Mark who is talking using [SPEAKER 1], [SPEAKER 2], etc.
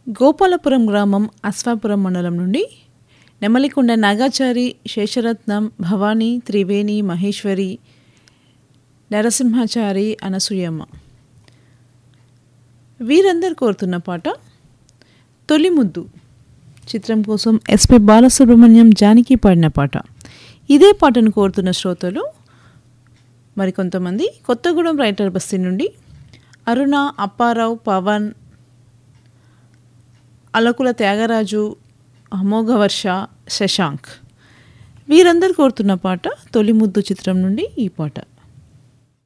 [SPEAKER 1] గోపాలపురం గ్రామం అశ్వాపురం మండలం నుండి నెమలికొండ నాగాచారి శేషరత్నం భవానీ త్రివేణి మహేశ్వరి నరసింహాచారి అనసూయమ్మ వీరందరు కోరుతున్న పాట తొలి ముద్దు చిత్రం కోసం ఎస్పి బాలసుబ్రహ్మణ్యం జానకి పాడిన పాట ఇదే పాటను కోరుతున్న శ్రోతలు మరికొంతమంది కొత్తగూడెం రైటర్ బస్తీ నుండి అరుణ అప్పారావు పవన్ అలకుల త్యాగరాజు అమోఘవర్ష శశాంక్ వీరందరు కోరుతున్న పాట తొలి ముద్దు చిత్రం నుండి ఈ పాట